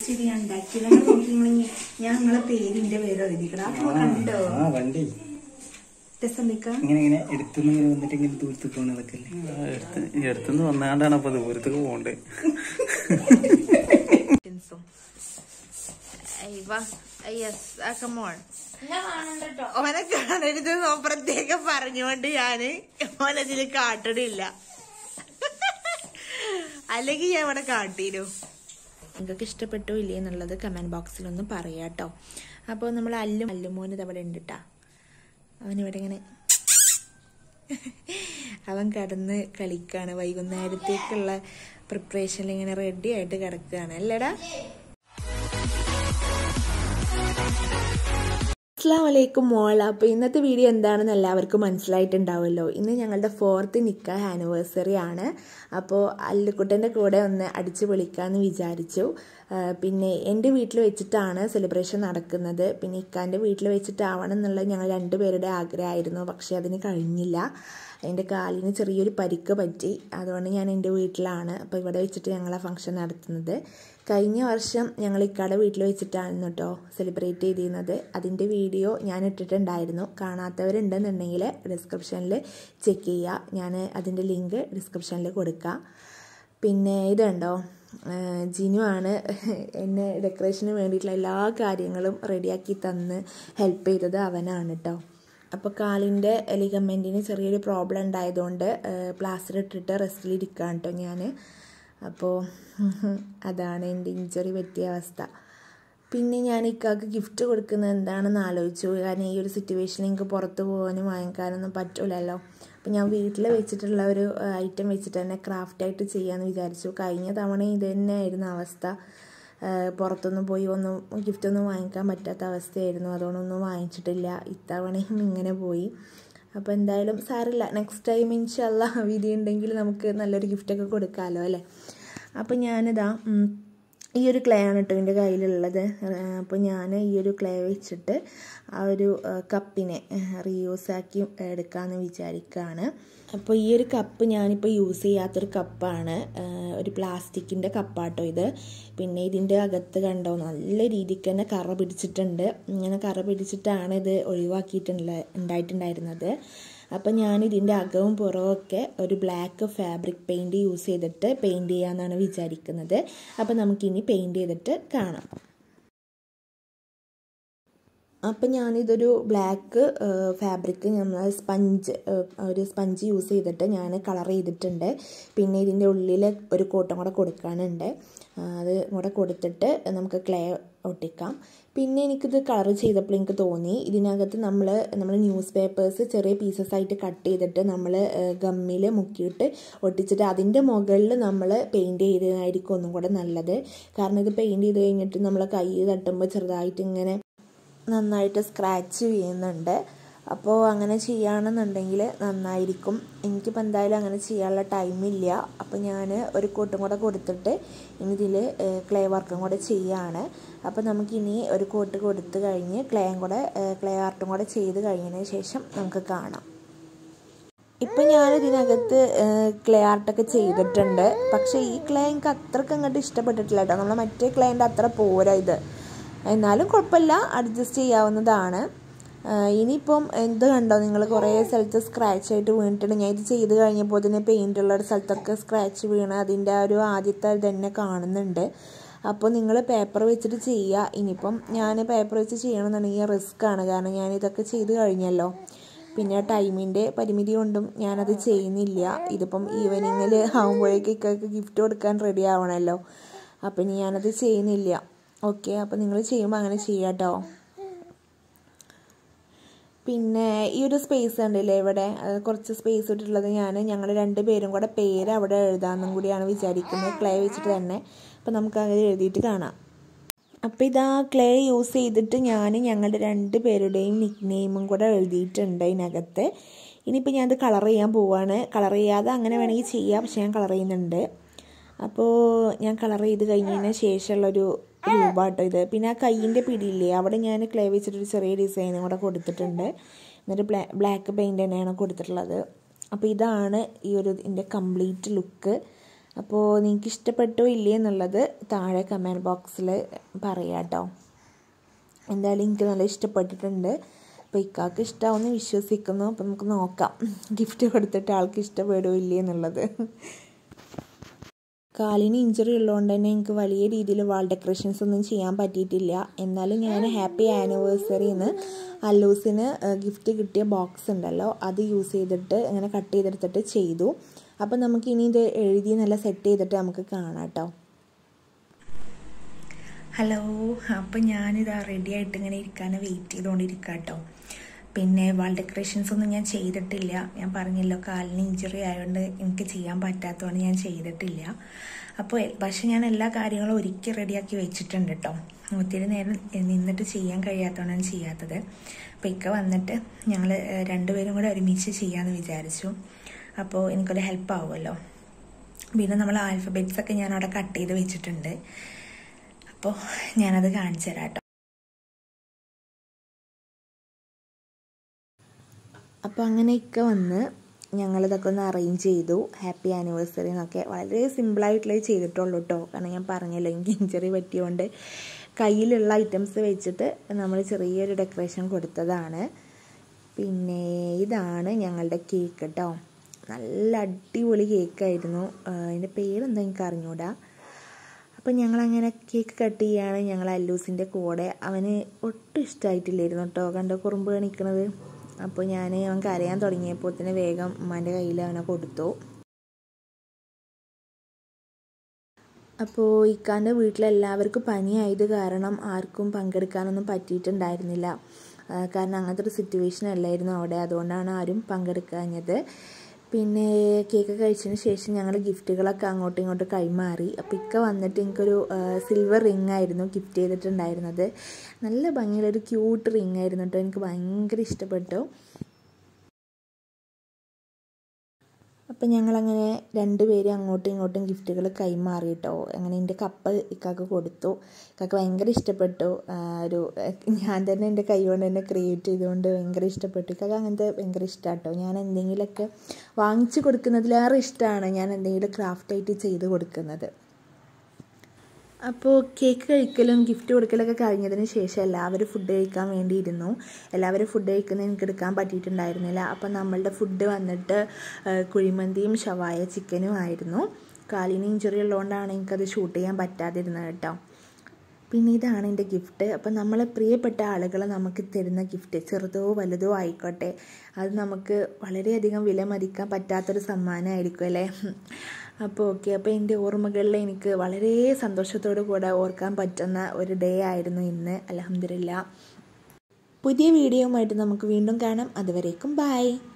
ശരി ഞാൻ ഉണ്ടാക്കി ഞങ്ങൾ നോക്കിങ്ങളെ ഞാൻ നിങ്ങളെ പേരിന്റെ പേര് എഴുതിക്കണം അപ്പൊ കണ്ടോ ആ വണ്ടി രസം വെക്കാം ഇങ്ങനെ ഇങ്ങനെ എടുത്തുനിന്ന് ഇങ്ങനെ വന്നിട്ട് ഇങ്ങനെ ദൂരത്ത് പോണതൊക്കെ അല്ലേ എടുത്തുനിന്ന് വന്നാണ്ടാണ് അപ്പൊ ദൂരത്തേക്ക് പോണ്ടേ ഓനെ കാണരുത് നോ പ്രത്യേകം പറഞ്ഞുകൊണ്ട് ഞാന് ഓനതിൽ കാട്ടണില്ല അല്ലെങ്കിൽ ഞാൻ ഇവിടെ കാട്ടീനു നിങ്ങൾക്ക് ഇഷ്ടപ്പെട്ടോ ഇല്ലേ എന്നുള്ളത് കമന്റ് ബോക്സിൽ ഒന്ന് പറയാട്ടോ അപ്പോൾ നമ്മൾ അല്ലും അല്ലുമോന് ഇതവിടെ ഉണ്ട് കേട്ടാ അവനിവിടെ ഇങ്ങനെ അവൻ കടന്ന് കളിക്കാണ് വൈകുന്നേരത്തേക്കുള്ള പ്രിപ്പറേഷനിൽ ഇങ്ങനെ റെഡി ആയിട്ട് കിടക്കുകയാണ് അല്ലേടാ അസ്സാം വലൈക്കും മോൾ അപ്പോൾ ഇന്നത്തെ വീഡിയോ എന്താണെന്ന് എല്ലാവർക്കും മനസ്സിലായിട്ടുണ്ടാവുമല്ലോ ഇന്ന് ഞങ്ങളുടെ ഫോർത്ത് നിക്കാഹ് ആനിവേഴ്സറി ആണ് അപ്പോൾ അല്ലുക്കുട്ടൻ്റെ കൂടെ ഒന്ന് അടിച്ചു പൊളിക്കാമെന്ന് വിചാരിച്ചു ആ, പിന്നെ എൻ്റെ വീട്ടിൽ വെച്ചിട്ടാണ് സെലിബ്രേഷൻ നടക്കുന്നത് പിന്നെ ഇക്കാൻ്റെ വീട്ടിൽ വെച്ചിട്ടാവണം എന്നുള്ളത് ഞങ്ങൾ രണ്ടുപേരുടെ ആഗ്രഹമായിരുന്നു പക്ഷേ അതിന് കഴിഞ്ഞില്ല എൻ്റെ കാലിന് ചെറിയൊരു പരിക്ക് പറ്റി അതുകൊണ്ട് ഞാൻ എൻ്റെ വീട്ടിലാണ് അപ്പോൾ ഇവിടെ വെച്ചിട്ട് ഞങ്ങളെ ഫംഗ്ഷൻ നടത്തുന്നത് കഴിഞ്ഞ വർഷം ഞങ്ങൾ ഇക്കാടെ വീട്ടിൽ വെച്ചിട്ടായിരുന്നു കേട്ടോ സെലിബ്രേറ്റ് ചെയ്തിരുന്നത് അതിൻ്റെ വീഡിയോ ഞാൻ ഇട്ടിട്ടുണ്ടായിരുന്നു കാണാത്തവരുണ്ടെന്നുണ്ടെങ്കിൽ ഡിസ്ക്രിപ്ഷനിൽ ചെക്ക് ചെയ്യുക ഞാൻ അതിൻ്റെ ലിങ്ക് ഡിസ്ക്രിപ്ഷനിൽ കൊടുക്കാം പിന്നെ ഇതുണ്ടോ ആഹ് ജിനു ആണ് എന്നെ ഡെക്കറേഷന് വേണ്ടിയിട്ടുള്ള എല്ലാ കാര്യങ്ങളും റെഡിയാക്കി തന്ന് ഹെൽപ്പ് ചെയ്തത് അവനാണ് കേട്ടോ അപ്പോൾ കാലിൻ്റെ ലിഗമെൻറ്റിന് ചെറിയൊരു പ്രോബ്ലം ഉണ്ടായതുകൊണ്ട് പ്ലാസ്റ്റർ ഇട്ടിട്ട് റെസ്റ്റിലിരിക്കുകയാണ് കേട്ടോ ഞാൻ അപ്പോൾ അതാണ് എൻ്റെ ഇഞ്ചറി പറ്റിയ അവസ്ഥ പിന്നെ ഞാൻ ഇക്കാക്ക് ഗിഫ്റ്റ് കൊടുക്കുന്നത് എന്താണെന്ന് ആലോചിച്ചു കാരണം ഈ ഒരു സിറ്റുവേഷനിൽ എനിക്ക് പുറത്ത് പോകാനും വാങ്ങിക്കാനൊന്നും പറ്റൂലല്ലോ അപ്പം ഞാൻ വീട്ടിൽ വെച്ചിട്ടുള്ള ഒരു ഐറ്റം വെച്ചിട്ട് തന്നെ ക്രാഫ്റ്റായിട്ട് ചെയ്യാമെന്ന് വിചാരിച്ചു കഴിഞ്ഞ തവണ ഇത് തന്നെയായിരുന്നു അവസ്ഥ ആ, പുറത്തൊന്നും പോയി ഒന്നും ഗിഫ്റ്റൊന്നും വാങ്ങിക്കാൻ പറ്റാത്ത അവസ്ഥയായിരുന്നു അതുകൊണ്ടൊന്നും വാങ്ങിച്ചിട്ടില്ല ഇത്തവണയും ഇങ്ങനെ പോയി അപ്പോൾ എന്തായാലും സാറില്ല നെക്സ്റ്റ് ടൈം ഇൻഷല്ല വിധി ഉണ്ടെങ്കിൽ നമുക്ക് നല്ലൊരു ഗിഫ്റ്റൊക്കെ കൊടുക്കാമല്ലോ അല്ലേ അപ്പോൾ ഞാനിതാ ഉം, ഈ ഒരു ക്ലേ ആണ് കേട്ടോ എൻ്റെ കയ്യിലുള്ളത് അപ്പോൾ ഞാൻ ഈ ഒരു ക്ലേ വെച്ചിട്ട് ആ ഒരു ആ, കപ്പിനെ റീയൂസ് ആക്കി എടുക്കാമെന്ന് വിചാരിക്കുകയാണ് അപ്പോൾ ഈ ഒരു കപ്പ് ഞാനിപ്പോൾ യൂസ് ചെയ്യാത്തൊരു കപ്പാണ് ആ, ഒരു പ്ലാസ്റ്റിക്കിൻ്റെ കപ്പാട്ടോ ഇത് പിന്നെ ഇതിൻ്റെ അകത്ത് കണ്ടോ നല്ല രീതിക്ക് തന്നെ കറ പിടിച്ചിട്ടുണ്ട് ഇങ്ങനെ കറ പിടിച്ചിട്ടാണ് ഇത് ഒഴിവാക്കിയിട്ടുള്ള ഉണ്ടായിട്ടുണ്ടായിരുന്നത് അപ്പം ഞാൻ ഇതിൻ്റെ അകവും പുറമൊക്കെ ഒരു ബ്ലാക്ക് ഫാബ്രിക് പെയിൻറ് യൂസ് ചെയ്തിട്ട് പെയിൻറ് ചെയ്യാമെന്നാണ് വിചാരിക്കുന്നത് അപ്പം നമുക്കിനി പെയിൻറ് ചെയ്തിട്ട് കാണാം അപ്പം ഞാനിതൊരു ബ്ലാക്ക് ഫാബ്രിക് നമ്മൾ സ്പഞ്ച് ഒരു സ്പഞ്ച് യൂസ് ചെയ്തിട്ട് ഞാൻ കളർ ചെയ്തിട്ടുണ്ട് പിന്നെ ഇതിൻ്റെ ഉള്ളിൽ ഒരു കോട്ടം കൂടെ കൊടുക്കാനുണ്ട് ആ, അത് കൂടെ കൊടുത്തിട്ട് നമുക്ക് ക്ലേ ഒട്ടിക്കാം പിന്നെ എനിക്കിത് കളർ ചെയ്തപ്പോൾ എനിക്ക് തോന്നി ഇതിനകത്ത് നമ്മൾ നമ്മൾ ന്യൂസ് പേപ്പേഴ്സ് ചെറിയ പീസസ് ആയിട്ട് കട്ട് ചെയ്തിട്ട് നമ്മൾ ഗമ്മിൽ മുക്കിയിട്ട് ഒട്ടിച്ചിട്ട് അതിൻ്റെ മുകളിൽ നമ്മൾ പെയിൻറ് ചെയ്തതായിരിക്കും ഒന്നും കൂടെ നല്ലത് കാരണം ഇത് പെയിൻറ് ചെയ്ത് കഴിഞ്ഞിട്ട് നമ്മൾ കൈ തട്ടുമ്പോൾ ചെറുതായിട്ട് ഇങ്ങനെ നന്നായിട്ട് സ്ക്രാച്ച് ചെയ്യുന്നുണ്ട് അപ്പോൾ അങ്ങനെ ചെയ്യുകയാണെന്നുണ്ടെങ്കിൽ നന്നായിരിക്കും എനിക്കിപ്പോൾ എന്തായാലും അങ്ങനെ ചെയ്യാനുള്ള ടൈമില്ല അപ്പോൾ ഞാൻ ഒരു കോട്ടും കൂടെ കൊടുത്തിട്ട് ഇനി ഇതിൽ ക്ലേ വർക്കും കൂടെ ചെയ്യുകയാണ് അപ്പോൾ നമുക്കിനി ഒരു കോട്ട് കൊടുത്ത് കഴിഞ്ഞ് ക്ലേയും കൂടെ ക്ലേ ആർട്ടും കൂടെ ചെയ്ത് കഴിഞ്ഞതിന് ശേഷം നമുക്ക് കാണാം ഇപ്പം ഞാൻ ഇതിനകത്ത് ക്ലേ ആർട്ടൊക്കെ ചെയ്തിട്ടുണ്ട് പക്ഷേ ഈ ക്ലേ എനിക്ക് അത്രയ്ക്ക് അങ്ങോട്ട് ഇഷ്ടപ്പെട്ടിട്ടില്ല കേട്ടോ നമ്മൾ മറ്റേ ക്ലേൻ്റെ അത്ര പോരാ ഇത് എന്നാലും കുഴപ്പമില്ല അഡ്ജസ്റ്റ് ചെയ്യാവുന്നതാണ് ആഹ് ഇനിയിപ്പം എന്ത് കണ്ടോ നിങ്ങൾ കുറേ സ്ഥലത്ത് സ്ക്രാച്ച് ആയിട്ട് വീണിട്ടുണ്ട് ഞാൻ ഇത് ചെയ്ത് കഴിഞ്ഞപ്പോൾ തന്നെ പെയിൻ്റ് ഉള്ള ഒരു സ്ഥലത്തൊക്കെ സ്ക്രാച്ച് വീണ് അതിൻ്റെ ആ ഒരു ആദ്യത്തെ ഇത് തന്നെ കാണുന്നുണ്ട് അപ്പോൾ നിങ്ങൾ പേപ്പർ വെച്ചിട്ട് ചെയ്യുക ഇനിയിപ്പം ഞാൻ പേപ്പർ വെച്ച് ചെയ്യണമെന്നുണ്ടെങ്കിൽ റിസ്ക് ആണ് കാരണം ഞാൻ ഇതൊക്കെ ചെയ്ത് കഴിഞ്ഞല്ലോ പിന്നെ ടൈമിൻ്റെ പരിമിതി കൊണ്ടും ഞാനത് ചെയ്യുന്നില്ല ഇതിപ്പം ഈവനിങ്ങിൽ ആകുമ്പോഴേക്കൊക്കെ ഗിഫ്റ്റ് കൊടുക്കാൻ റെഡി ആവണമല്ലോ അപ്പം ഇനി ഞാനത് ചെയ്യുന്നില്ല ഓക്കെ അപ്പം നിങ്ങൾ ചെയ്യുമ്പോൾ അങ്ങനെ ചെയ്യാം കേട്ടോ പിന്നെ ഈ ഒരു സ്പേസ് ഉണ്ടല്ലേ ഇവിടെ അത് കുറച്ച് സ്പേസ് ഇട്ടിട്ടുള്ളത് ഞാൻ ഞങ്ങൾ രണ്ട് പേരും കൂടെ പേര് അവിടെ എഴുതാമെന്നും കൂടിയാണ് വിചാരിക്കുന്നത് ക്ലേ വെച്ചിട്ട് തന്നെ അപ്പം നമുക്ക് അങ്ങനെ എഴുതിയിട്ട് കാണാം അപ്പോൾ ഇതാ ക്ലേ യൂസ് ചെയ്തിട്ട് ഞാൻ ഞങ്ങളുടെ രണ്ട് പേരുടെയും നിക് നെയിമും കൂടെ എഴുതിയിട്ടുണ്ട് ഇതിനകത്ത് ഇനിയിപ്പോൾ ഞാനത് കളർ ചെയ്യാൻ പോവാണ് കളർ ചെയ്യാതെ അങ്ങനെ വേണമെങ്കിൽ ചെയ്യാം പക്ഷെ ഞാൻ കളർ ചെയ്യുന്നുണ്ട് അപ്പോൾ ഞാൻ കളർ ചെയ്ത് കഴിഞ്ഞതിന് ശേഷമുള്ളൊരു രൂപമാട്ടോ ഇത് പിന്നെ ആ കയ്യിൻ്റെ പിടിയില്ലേ അവിടെ ഞാൻ ക്ലേ വെച്ചിട്ടൊരു ചെറിയ ഡിസൈനും കൂടെ കൊടുത്തിട്ടുണ്ട് എന്നിട്ട് ബ്ലാ ബ്ലാക്ക് പെയിൻറ് തന്നെയാണ് കൊടുത്തിട്ടുള്ളത് അപ്പോൾ ഇതാണ് ഈ ഒരു ഇതിൻ്റെ കംപ്ലീറ്റ് ലുക്ക് അപ്പോൾ നിങ്ങൾക്ക് ഇഷ്ടപ്പെട്ടോ ഇല്ലേ എന്നുള്ളത് താഴെ കമൻറ്റ് ബോക്സിൽ പറയാം കേട്ടോ എന്തായാലും എനിക്ക് നല്ല ഇഷ്ടപ്പെട്ടിട്ടുണ്ട് അപ്പോൾ ഇക്കാക്ക് ഇഷ്ടമാവുമെന്ന് വിശ്വസിക്കുന്നു അപ്പോൾ നമുക്ക് നോക്കാം ഗിഫ്റ്റ് കൊടുത്തിട്ട് ആൾക്ക് ഇഷ്ടപ്പെടുമോ ഇല്ലേ എന്നുള്ളത് കാലിന് ഇഞ്ചറി ഉള്ളതുകൊണ്ട് തന്നെ എനിക്ക് വലിയ രീതിയിൽ വാൾ ഡെക്കറേഷൻസ് ഒന്നും ചെയ്യാൻ പറ്റിയിട്ടില്ല എന്നാലും ഞാൻ ഹാപ്പി ആനിവേഴ്സറി എന്ന് അല്ലൂസിന് ഗിഫ്റ്റ് കിട്ടിയ ബോക്സ് ഉണ്ടല്ലോ അത് യൂസ് ചെയ്തിട്ട് ഇങ്ങനെ കട്ട് ചെയ്തെടുത്തിട്ട് ചെയ്തു അപ്പോൾ നമുക്ക് ഇനി ഇത് എഴുതി നല്ല സെറ്റ് ചെയ്തിട്ട് നമുക്ക് കാണാം കേട്ടോ ഹലോ അപ്പം ഞാനിതാ റെഡി ആയിട്ട് ഇങ്ങനെ ഇരിക്കാൻ വെയിറ്റ് ചെയ്തുകൊണ്ടിരിക്കുക കേട്ടോ പിന്നെ വാൾ ഡെക്കറേഷൻസ് ഒന്നും ഞാൻ ചെയ്തിട്ടില്ല ഞാൻ പറഞ്ഞല്ലോ കാലിന് ഇഞ്ചുറി ആയതുകൊണ്ട് എനിക്ക് ചെയ്യാൻ പറ്റാത്തതുകൊണ്ട് ഞാൻ ചെയ്തിട്ടില്ല അപ്പോൾ പക്ഷെ ഞാൻ എല്ലാ കാര്യങ്ങളും ഒരുക്കി റെഡിയാക്കി വെച്ചിട്ടുണ്ട് കേട്ടോ ഒത്തിരി നേരം നിന്നിട്ട് ചെയ്യാൻ കഴിയാത്തതുകൊണ്ടാണ് ചെയ്യാത്തത് അപ്പോൾ ഇക്ക വന്നിട്ട് ഞങ്ങൾ രണ്ടുപേരും കൂടെ ഒരുമിച്ച് ചെയ്യാമെന്ന് വിചാരിച്ചു അപ്പോൾ എനിക്കൊരു ഹെൽപ്പ് ആവുമല്ലോ പിന്നെ നമ്മൾ ആൽഫബെറ്റ്സ് ഒക്കെ ഞാൻ അവിടെ കട്ട് ചെയ്ത് വെച്ചിട്ടുണ്ട് അപ്പോൾ ഞാനത് കാണിച്ചു തരാം കേട്ടോ അപ്പോൾ അങ്ങനെയൊക്കെ വന്ന് ഞങ്ങളിതൊക്കെ ഒന്ന് അറേഞ്ച് ചെയ്തു ഹാപ്പി ആനിവേഴ്സറി എന്നൊക്കെ വളരെ സിമ്പിളായിട്ടുള്ളത് ചെയ്തിട്ടുള്ളൂ കേട്ടോ കാരണം ഞാൻ പറഞ്ഞല്ലോ എനിക്ക് ഇഞ്ചറി പറ്റിയോണ്ട് കയ്യിലുള്ള ഐറ്റംസ് വെച്ചിട്ട് നമ്മൾ ചെറിയൊരു ഡെക്കറേഷൻ കൊടുത്തതാണ് പിന്നെ ഇതാണ് ഞങ്ങളുടെ കേക്ക് കേട്ടോ നല്ല അടിപൊളി കേക്കായിരുന്നു അതിൻ്റെ പേരെന്താ എനിക്ക് അറിഞ്ഞൂടാ അപ്പം ഞങ്ങളങ്ങനെ കേക്ക് കട്ട് ചെയ്യാണ് ഞങ്ങൾ അല്ലൂസിൻ്റെ കൂടെ അവന് ഒട്ടും ഇഷ്ടമായിട്ടില്ലായിരുന്നു കേട്ടോ കണ്ട കുറുമ്പ് കാണിക്കണത് അപ്പോൾ ഞാൻ അവൻ കരയാൻ തുടങ്ങിയപ്പോൾ തന്നെ വേഗം ഉമ്മാൻ്റെ കയ്യിൽ അവനെ കൊടുത്തു അപ്പോൾ ഇക്കാൻ്റെ വീട്ടിലെല്ലാവർക്കും പനിയായത് കാരണം ആർക്കും പങ്കെടുക്കാനൊന്നും പറ്റിയിട്ടുണ്ടായിരുന്നില്ല കാരണം അങ്ങനത്തെ ഒരു സിറ്റുവേഷൻ അല്ലായിരുന്നു അവിടെ അതുകൊണ്ടാണ് ആരും പങ്കെടുക്കാഞ്ഞത് പിന്നെ കേക്ക് കഴിച്ചതിന് ശേഷം ഞങ്ങൾ ഗിഫ്റ്റുകളൊക്കെ അങ്ങോട്ടും ഇങ്ങോട്ടും കൈമാറി അപ്പോൾ ഇക്ക വന്നിട്ട് എനിക്കൊരു സിൽവർ റിംഗ് ആയിരുന്നു ഗിഫ്റ്റ് ചെയ്തിട്ടുണ്ടായിരുന്നത് നല്ല ഭംഗിയുള്ളൊരു ക്യൂട്ട് റിംഗ് ആയിരുന്നു കേട്ടോ എനിക്ക് ഭയങ്കര ഇഷ്ടപ്പെട്ടു അപ്പം ഞങ്ങളങ്ങനെ രണ്ടുപേരും അങ്ങോട്ടും ഇങ്ങോട്ടും ഗിഫ്റ്റുകൾ കൈമാറി കേട്ടോ അങ്ങനെ എൻ്റെ കപ്പ് ഇക്കാക്ക് കൊടുത്തു ഇക്കാക്ക് ഭയങ്കര ഇഷ്ടപ്പെട്ടു ഒരു ഞാൻ തന്നെ എൻ്റെ കൈ കൊണ്ട് തന്നെ ക്രിയേറ്റ് ചെയ്തുകൊണ്ട് ഭയങ്കര ഇഷ്ടപ്പെട്ടു ഇക്കാക്ക് അങ്ങനത്തെ ഭയങ്കര ഇഷ്ടമാണ് കേട്ടോ ഞാൻ എന്തെങ്കിലുമൊക്കെ വാങ്ങിച്ചു കൊടുക്കുന്നതിലേറെ ഇഷ്ടമാണ് ഞാൻ എന്തെങ്കിലും ക്രാഫ്റ്റായിട്ട് ചെയ്ത് കൊടുക്കുന്നത് അപ്പോൾ കേക്ക് കഴിക്കലും ഗിഫ്റ്റ് കൊടുക്കലൊക്കെ കഴിഞ്ഞതിന് ശേഷം എല്ലാവരും ഫുഡ് കഴിക്കാൻ വേണ്ടിയിരുന്നു എല്ലാവരും ഫുഡ് കഴിക്കുന്നത് എനിക്ക് എടുക്കാൻ പറ്റിയിട്ടുണ്ടായിരുന്നില്ല അപ്പോൾ നമ്മളുടെ ഫുഡ് വന്നിട്ട് കുഴിമന്തിയും ഷവായ ചിക്കനും ആയിരുന്നു കാലിന് ഇഞ്ചുറി ഉള്ളതുകൊണ്ടാണ് എനിക്കത് ഷൂട്ട് ചെയ്യാൻ പറ്റാതിരുന്നത് കേട്ടോ പിന്നെ ഇതാണ് എൻ്റെ ഗിഫ്റ്റ് അപ്പം നമ്മളെ പ്രിയപ്പെട്ട ആളുകൾ നമുക്ക് തരുന്ന ഗിഫ്റ്റ് ചെറുതോ വലുതോ ആയിക്കോട്ടെ അത് നമുക്ക് വളരെയധികം വില മതിക്കാൻ പറ്റാത്തൊരു സമ്മാനമായിരിക്കും അല്ലേ അപ്പോൾ ഓക്കെ അപ്പോൾ എൻ്റെ ഓർമ്മകളിൽ എനിക്ക് വളരെ സന്തോഷത്തോടു കൂടെ ഓർക്കാൻ പറ്റുന്ന ഒരു ഡേ ആയിരുന്നു ഇന്ന് അലഹമില്ല പുതിയ വീഡിയോയുമായിട്ട് നമുക്ക് വീണ്ടും കാണാം അതുവരേക്കും ബായ്